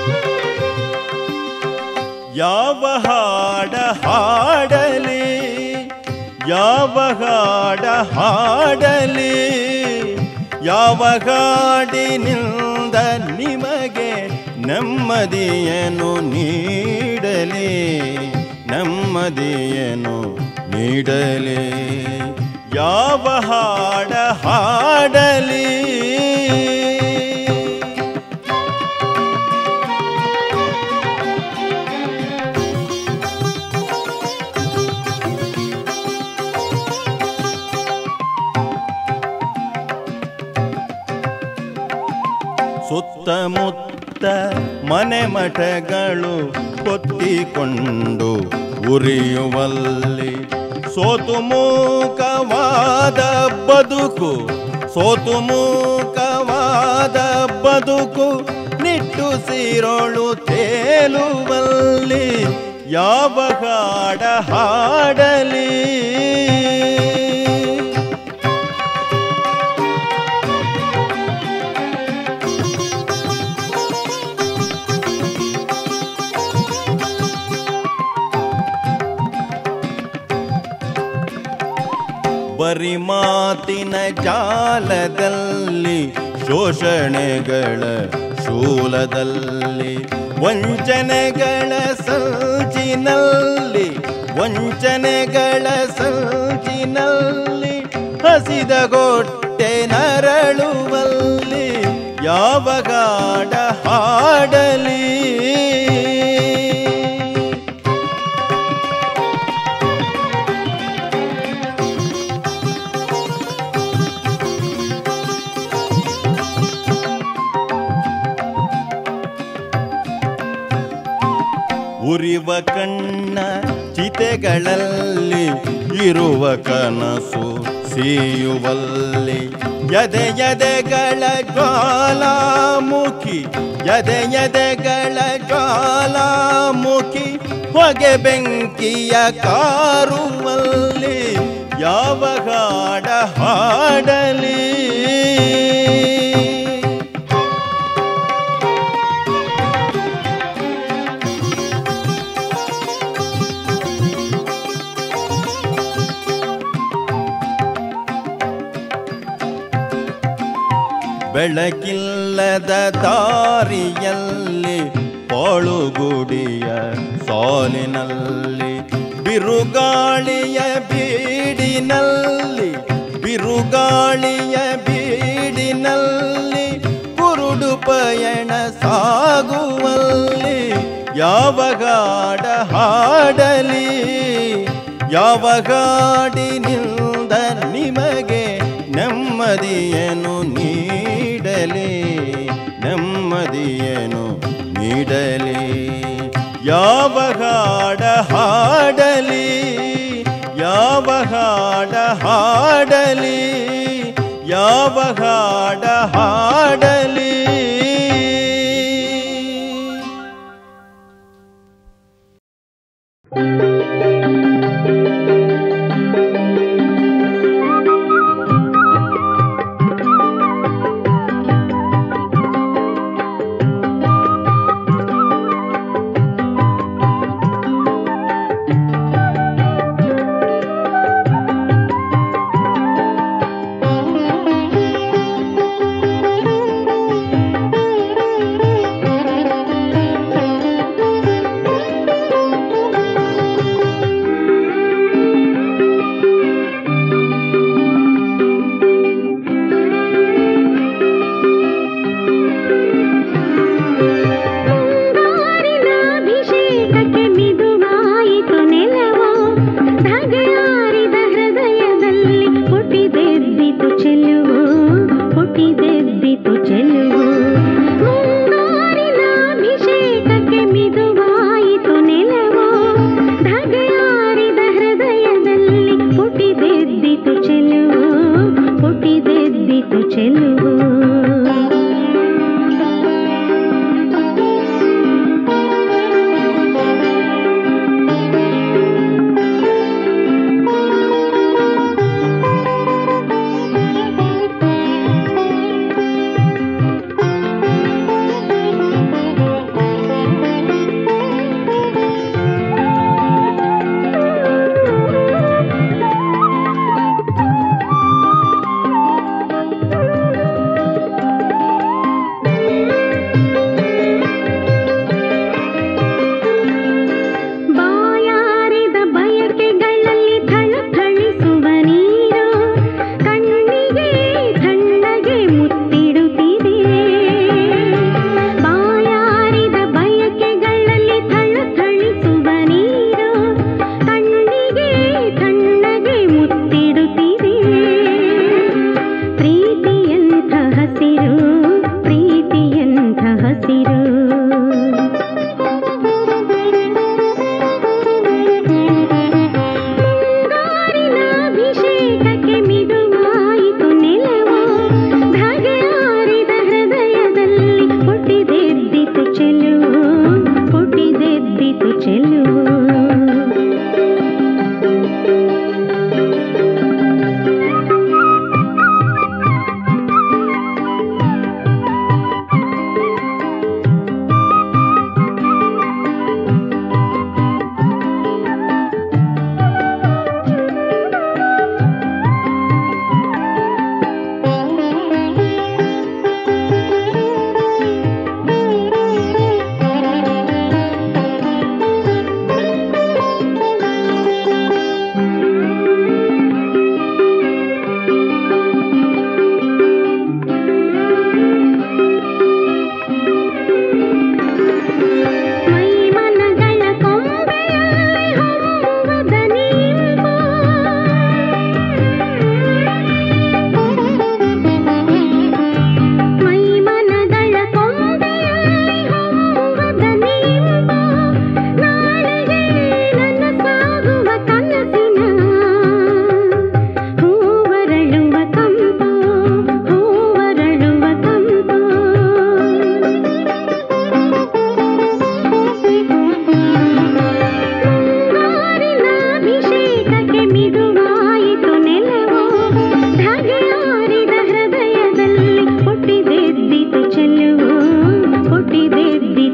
ಯಾವ ಹಾಡ ಹಾಡಲಿ ಯಾವ ಹಾಡ ಹಾಡಲಿ ಯಾವ ಹಾಡಿನಿಂದ ನಿಮಗೆ ನೆಮ್ಮದಿಯನ್ನು ನೀಡಲಿ ನೆಮ್ಮದಿಯನ್ನು ನೀಡಲಿ ಯಾವ ಹಾಡ ಹಾಡಲಿ ಸುತ್ತಮುತ್ತ ಮನೆ ಮಠಗಳು ಕೊತ್ತಿಕೊಂಡು ಉರಿಯುವಲ್ಲಿ ಸೋತು ಮೂಕವಾದ ಬದುಕು ಸೋತು ಮೂಕವಾದ ಬದುಕು ನಿಟ್ಟುಸಿರೋಳು ತೇಲುವಲ್ಲಿ ಯಾವ ಹಾಡ ಹಾಡಲಿ ಬರಿ ಮಾತಿನ ಜಾಲದಲ್ಲಿ ಶೋಷಣೆಗಳ ಶೂಲದಲ್ಲಿ ವಂಚನೆಗಳ ಸಂಚಿನಲ್ಲಿ ವಂಚನೆಗಳ ಸಂಚಿನಲ್ಲಿ ಹಸಿದ ಗೊಟ್ಟೆ ನರಳುವಲ್ಲಿ ಯಾವ ಗಾಢ ಹಾಡಲಿ ಉರಿವ ಕಣ್ಣ ಚಿತೆಗಳಲ್ಲಿ ಇರುವ ಕನಸು ಸೀಯುವಲ್ಲಿ ಎದೆ ಎದೆಗಳ ಜ್ವಾಲಾಮುಖಿ ಎದೆ ಎದೆಗಳ ಜ್ವಾಲಾಮುಖಿ ಹೊಗೆ ಬೆಂಕಿಯ ಕಾರುವಲ್ಲಿ ಯಾವ ಹಾಡ ಹಾಡಲಿ ಬೆಳಕಿಲ್ಲದ ದಾರಿಯಲ್ಲಿ ಪಾಳುಗುಡಿಯ ಸಾಲಿನಲ್ಲಿ ಬಿರುಗಾಳಿಯ ಬೀಡಿನಲ್ಲಿ ಬಿರುಗಾಳಿಯ ಬೀಡಿನಲ್ಲಿ ಕುರುಡು ಪಯಣ ಸಾಗುವಲ್ಲಿ ಯಾವ ಗಾಢ ಹಾಡಲಿ ಯಾವ ಗಾಡಿನಿಂದ ನಿಮಗೆ ನೆಮ್ಮದಿಯನ್ನು ನೀಡಲಿ ನೆಮ್ಮದಿಯನ್ನು ನೀಡಲಿ ಯಾವ ಹಾಡ ಹಾಡಲಿ ಯಾವ ಹಾಡ ಹಾಡಲಿ ಯಾವ ಹಾಡ ಹಾಡಲಿ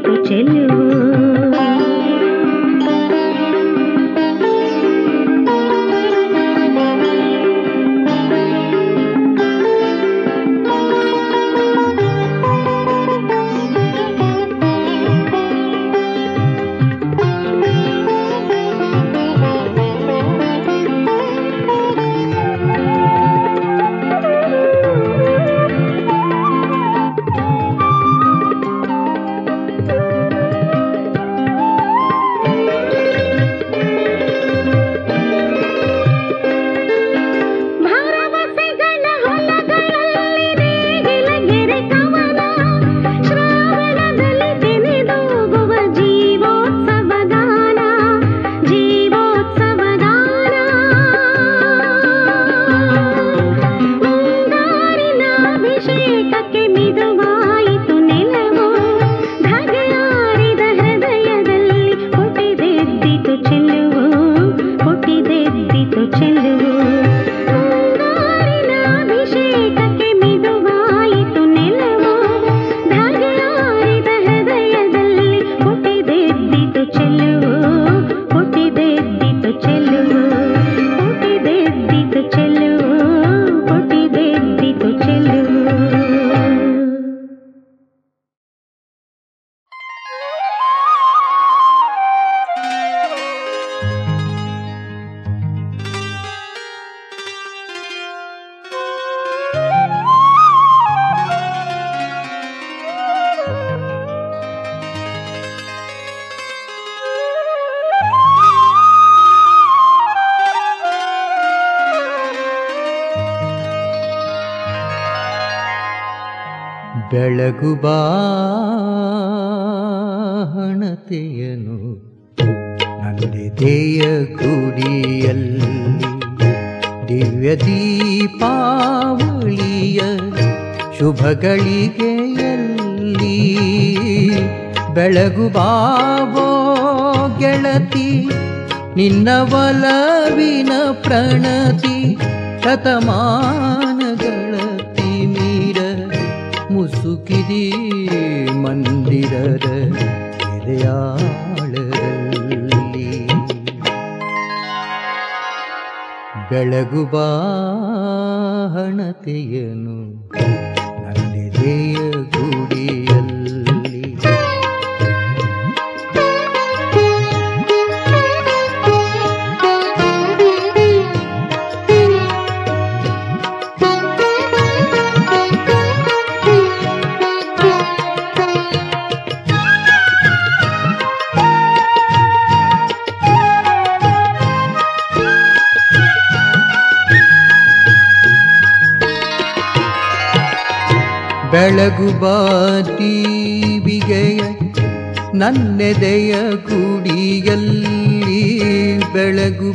ದೆದ್ದಿತು ಚೆಲುವು ಭರವಸೆಗಳ ಹೊಲಗಳಲ್ಲಿ ನೇಗಿಲ ಗೆರೆ ಕವನ ಶ್ರಾವಣದಲ್ಲಿ ತೆನೆದೋಗುವ ಜೀವೋತ್ಸವ ಗಾನ ಜೀವೋತ್ಸವ ಗಾನ ಮುಂಗಾರಿನ ಅಭಿಷೇಕಕ್ಕೆ ಮಿದುವಾಯಿತು ನೆಲವು ಧಗೆಯಾರಿದ ಹೃದಯದಲ್ಲಿ ಹುಟ್ಟಿದೆದ್ದಿತು ಚೆಲುವು ಹುಟ್ಟಿದೆದ್ದಿತು ಚೆಲುವು ಮುಂಗಾರಿನ ಅಭಿಷೇಕಕ್ಕೆ ಮಿದುವಾಯಿತು ನೆಲವು ಧಗೆಯಾರಿದ ಹೃದಯದಲ್ಲಿ ಹುಟ್ಟಿದೆದ್ದಿತು ಚೆಲುವು ಹುಟ್ಟಿದೆದ್ದಿತು ಚೆಲುವು ಹುಟ್ಟಿದೆದ್ದಿತು ಚೆಲುವು ಹುಟ್ಟಿದೆದ್ದಿತು ಚೆಲುವು ಬೆಳಗು ಬಾಹಣತೆಯನು ನನ್ನೆದೆಯ ಗುಡಿಯಲ್ಲಿ ದಿವ್ಯ ದೀಪಾವಳಿಯ ಶುಭಗಳಿಗೆಯಲ್ಲಿ ಬೆಳಗು ಬಾವೋ ಗೆಳತಿ ನಿನ್ನ ಒಲವಿನ ಪ್ರಣತಿ ಶತಮಾನಗಳ ತಿಮಿರ ಮುಸುಕಿದಿ ಮಂದಿರದ ಎದೆಯಾಳದಲ್ಲಿ ಬೆಳಗು ಬಾಹಣತೆಯನು ನನ್ನೆದೆಯ ಗುಡಿಯಲ್ಲಿ ಬೆಳಗು ಬಾದೀವಿಗೆಯ ನನ್ನೆದೆಯ ಗುಡಿಯಲ್ಲಿ ಬೆಳಗು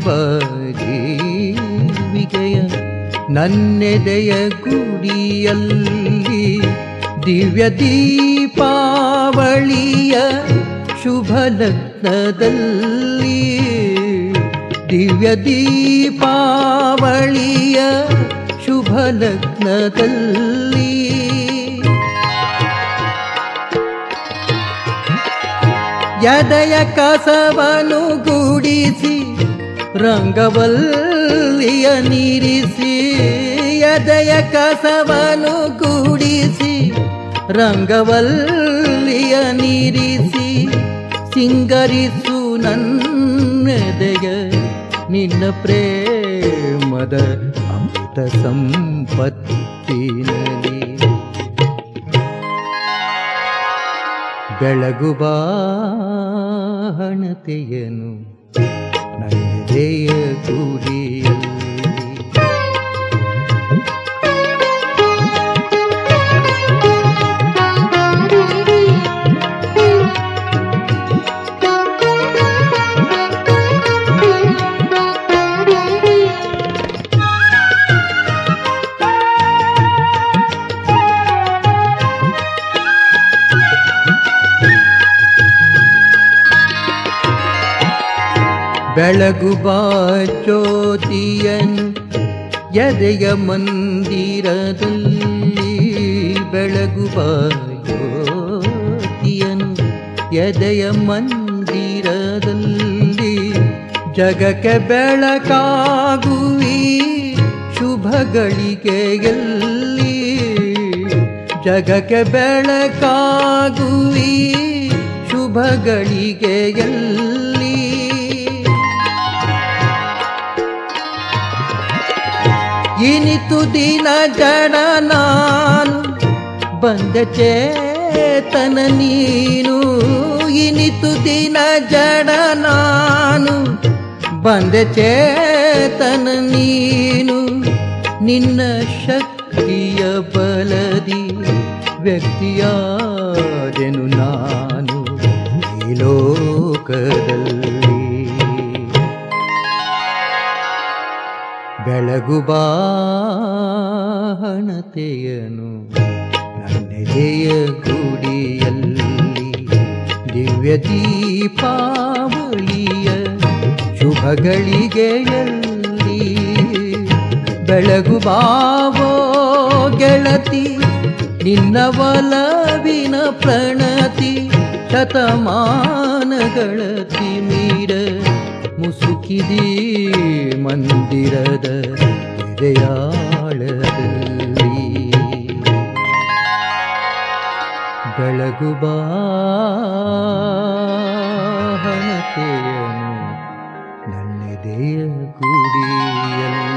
ಬಾದೀವಿಗೆಯ ನನ್ನೆದೆಯ ಗುಡಿಯಲ್ಲಿ ದಿವ್ಯ ದೀಪಾವಳಿಯ ಶುಭ ಲಗ್ನದಲ್ಲಿ ದಿವ್ಯ ದೀಪಾವಳಿಯ ಶುಭ ಲಗ್ನದಲ್ಲಿ ಎದೆಯ ಕಸವನು ಗೂಡಿಸಿ ರಂಗವಲ್ಲಿಯ ನೀರಿಸಿ ಎದೆಯ ಕಸವನು ಗೂಡಿಸಿ ರಂಗವಲ್ಲಿಯ ನೀರಿಸಿ ಸಿಂಗರಿಸು ನನ್ನೆದೆಯ ನಿನ್ನ ಪ್ರೇಮದ ಅಮೃತ ಸಂಪತ್ತಿನಲ್ಲಿ ಬೆಳಗು ಬಾಹಣತೆಯನು ನನ್ನೆದೆಯ ಗುಡಿಯಲ್ಲಿ ಬೆಳಗು ಬಾಚೋತಿಯನು ಎದೆಯ ಮಂದಿರದಲ್ಲಿ ಬೆಳಗು ಬಾಚೋತಿಯನು ಎದೆಯ ಮಂದಿರದಲ್ಲಿ ಜಗಕ್ಕೆ ಬೆಳಕಾಗುವಿ ಶುಭಗಳಿಗೆಯಲ್ಲಿ ಜಗಕ್ಕೆ ಬೆಳಕಾಗುವಿ ಶುಭಗಳಿಗೆಯಲ್ಲಿ ಇನಿತು ದಿನ ಜಡ ನಾನು ಬಂದ ಚೇತನ ನೀನು ಇನಿತು ದಿನ ಜಡ ನಾನು ಬಂದ ಚೇತನ ನೀನು ನಿನ್ನ ಶಕ್ತಿಯ ಬಲದಿ ವ್ಯಕ್ತಿಯಾದೆನು ನಾನು ಈ ಲೋಕದಲ್ಲಿ ಬೆಳಗು ಬಾಹಣತೆಯನು ನನ್ನೆದೆಯ ಗುಡಿಯಲ್ಲಿ ದಿವ್ಯ ದೀಪಾವಳಿಯ ಶುಭಗಳಿಗೆಯಲ್ಲಿ ಬೆಳಗು ಬಾವೋ ಗೆಳತಿ ನಿನ್ನ ಒಲವಿನ ಪ್ರಣತಿ ಶತಮಾನಗಳತಿ ಮೀರ ಮುಸುಕಿದಿ ಮಂದಿರದ ಎದೆಯಾಳದಲ್ಲಿ ಬೆಳಗು ಬಾಹನತೆಯನು ನನ್ನೆದೆಯ ಗುಡಿಯಲ್ಲಿ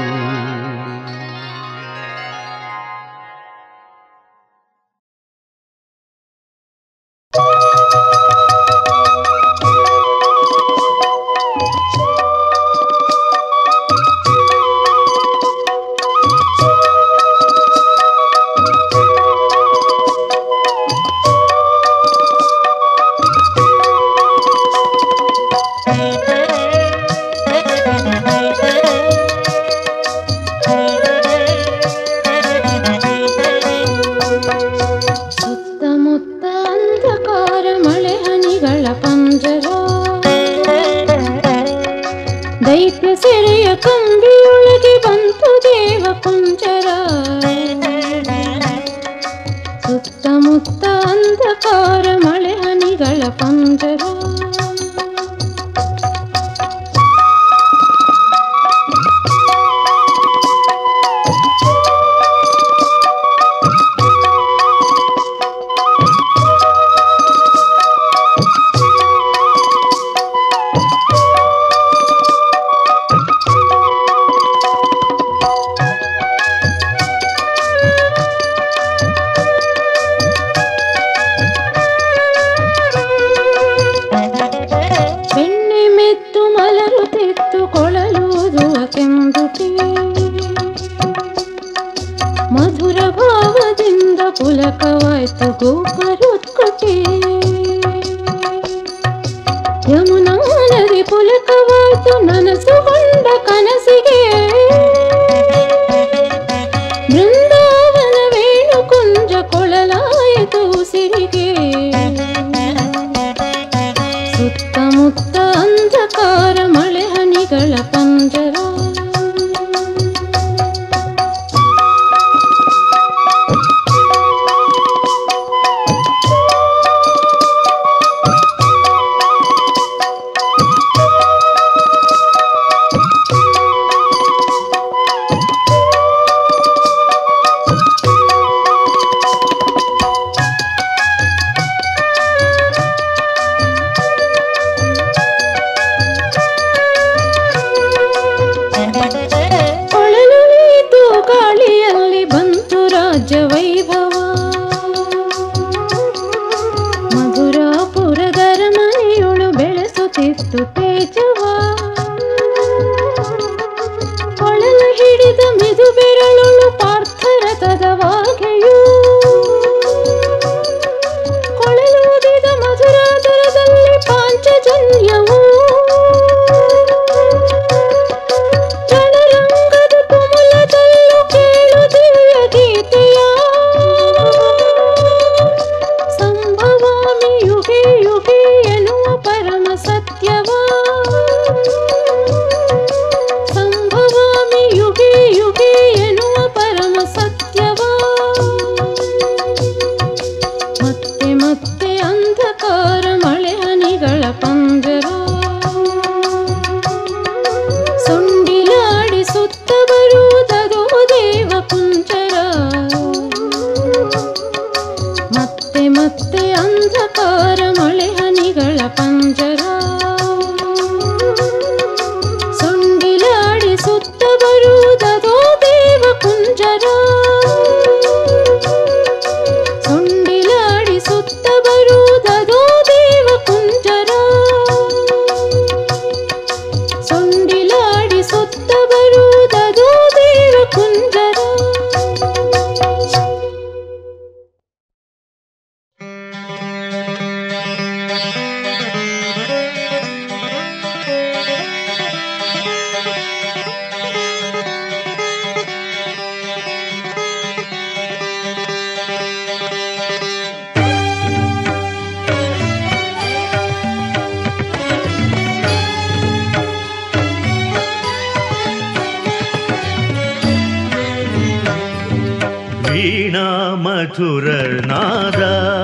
ಸುತ್ತಮುತ್ತ ಅಂಧಕಾರ ಮಳೆ ಹನಿಗಳ ಪಂಜರ ದೈತ್ಯ ಸೆರೆಯ ಕಂಬಿಯೊಳಗೆ ಬಂತು ದೇವ ಕುಂಜರ ಸುತ್ತಮುತ್ತ ಅಂಧಕಾರ ಮಳೆ ಹನಿಗಳ ಪಂಜರ ಬೆಣ್ಣೆ ಮೆತ್ತು ಮಲರುತ್ತಿತ್ತು ಕೊಳಲೂದುವ ಕೆಂದುಟಿ ಮಧುರ ಭಾವದಿಂದ ಪುಲಕವಾಯ್ತು ಗೋಪರುತ್ಕುಟಿ ಯಮುನಾ ನದಿ ಪುಲಕವಾಯ್ತು ನನಸುಗೊಂಡ ಕನಸಿಗೆ ಬೃಂದಾವನ ವೇಣು ಕುಂಜ ಕೊಳಲಾಯಿತು ಉಸಿರಿಗೆ ಸುತ್ತಮುತ್ತ ಅಂಧಕಾರ ಮಳೆ ಹನಿಗಳ ಪಂಜರ ಕೊಳಲು ನೀತು ಗಾಳಿಯಲ್ಲಿ ಬಂತು ರಾಜ್ಯ ವೈಭವ ಮಧುರಾಪುರದರ ಮನೆಯೊಳು ಬೆಳೆಸುತ್ತಿತ್ತು ತೇಜವ ಕೊಳಲು ಹಿಡಿದ ಮಿದು ಬೆರಳುಳು ಪಾರ್ಥರಥದ ವಾಗೆಯೂ ಕೊಳಲೂದಿದ ಮಧುರಾದರದಲ್ಲಿ ಪಾಂಚಜನ್ಯವು ರಣರಂಗದ ತುಮುಲದಲ್ಲೂ ಕೇಳು ದಿವ್ಯ ಗೀತೆಯ ಸಂಭವಾಮಿ ಯುಗೆ ಯುಗೆ ಎನ್ನುವ ಪರಮ ಸತ್ಯವಾ ಹನಿಗಳ ಪಂಜರ ಸೊಂಡಿಲಾಡಿಸುತ್ತ ಬರುವುದದು ದೇವ ಕುಂಚರ ಮತ್ತೆ ಮತ್ತೆ ಅಂಧಕಾರ ಮಳೆ ಹನಿಗಳ ಪಂಜರ ಸೊಂಡಿಲಾಡಿಸುತ್ತ ಬರುವುದದು ದೇವ ಕುಂಜರ ಸೊಂಡಿಲಾಡಿಸುತ್ತ ಬರುವುದದು ದೇವ ಕುಂಜರ ಸೊಂಡಿಲಾಡಿಸುತ್ತ ಬರುವುದದು ದೇವ ಕುಂಜರ ವೀಣಾ ಮಧುರ ನಾದ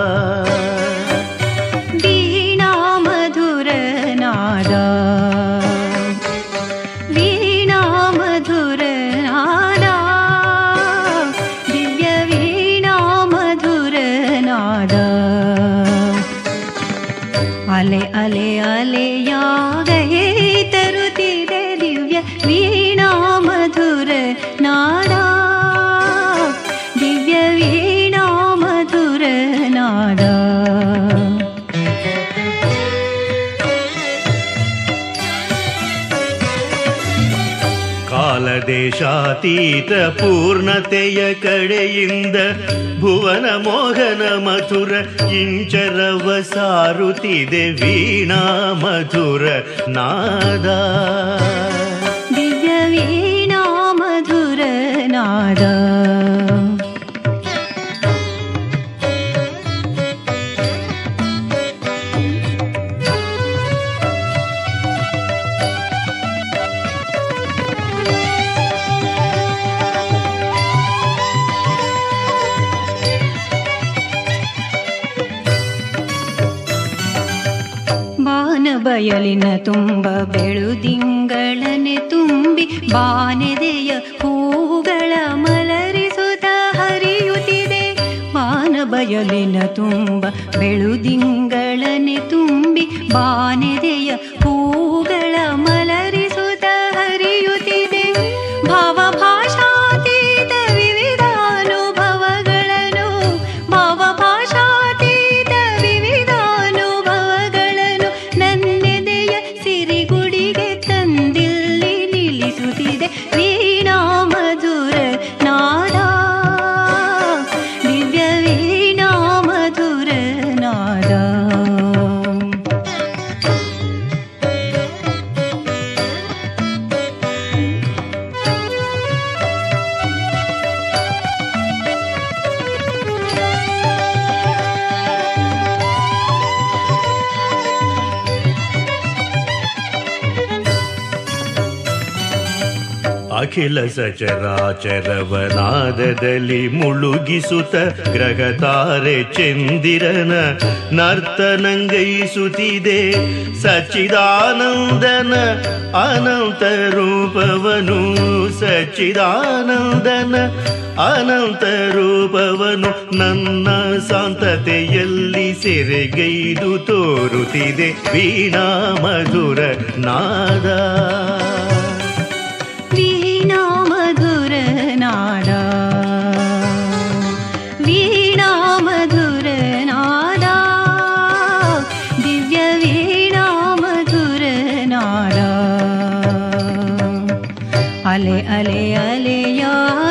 ವೀಣಾ ಮಧುರ ನಾದ ವೀಣಾ ಮಧುರ ನಾದ ದಿವ್ಯ ವೀಣಾ ಮಧುರ ನಾದ ಅಲೆ ಅಲೆ ಅಲೆಯಾಗೇ ತರುತ್ತಿದೆ ದಿವ್ಯ ವೀಣಾ ಮಧುರ ನಾದ ದಿವ್ಯ ವೀಣಾ ಮಧುರ ನಾದ ಕಾಲದೇಶಾತೀತ ಪೂರ್ಣತೆಯ ಕಡೆಯಿಂದ ಭುವನ ಮೋಹನ ಮಧುರ ಇಂಚರವ ಸಾರುತ್ತಿದೆ ವೀಣಾ ಮಧುರ ನಾದ ದಿವ್ಯ ವೀಣಾ ಮಧುರ ನಾದ ಬಾನ ಬಯಲಿನ ತುಂಬ ಬೆಳುದಿಂಗಳನೆ ತುಂಬಿ ಬಾನೆದೆಯ ಹೂಗಳ ಮಲರಿಸುತ್ತ ಹರಿಯುತ್ತಿದೆ ಬಾನ ಬಯಲಿನ ತುಂಬ ಬೆಳುದಿಂಗಳನೆ ತುಂಬಿ ಬಾನೆದೆಯ ಹೂಗಳ ಮಲರಿಸುತ್ತ ಹರಿಯುತ್ತಿದೆ ಭಾವ ಭಾಷಾತೀತ ವಿವಿಧಾನುಭವಗಳನ್ನು ಭಾವ ಭಾಷಾತೀತ ವಿವಿಧಾನುಭವಗಳನ್ನು ನನ್ನೆದೆಯ ಸಿರಿಗುಡಿಗೆ ತಂದಿಲ್ಲಿ ನಿಲ್ಲಿಸುತ್ತಿದೆ ವೀಣಾ ಮಧುರ ನಾದ ದಿವ್ಯ ವೀಣಾ ಮಧುರ ನಾದ ಅಖಿಲ ಸಚರಾಚರವನಾದದಲ್ಲಿ ಮುಳುಗಿಸುತ್ತ ಗ್ರಹ ತಾರೆ ಚಂದಿರನ ನರ್ತನಂಗೈಸುತ್ತಿದೆ ಸಚ್ಚಿದಾನಂದನ ಅನಂತ ರೂಪವನು ಸಚ್ಚಿದಾನಂದನ ಅನಂತ ರೂಪವನು ನನ್ನ ಶಾಂತತೆಯಲ್ಲಿ ಸೆರೆಗೈದು ತೋರುತ್ತಿದೆ ವೀಣಾ ಮಧುರ ನಾದ ವೀಣಾ ಮಧುರ ನಾದ ವೀಣಾ ಮಧುರ ನಾದ ದಿವ್ಯ ವೀಣಾ ಮಧುರ ನಾದ ಅಲೆ ಅಲೆ ಅಲೆಯ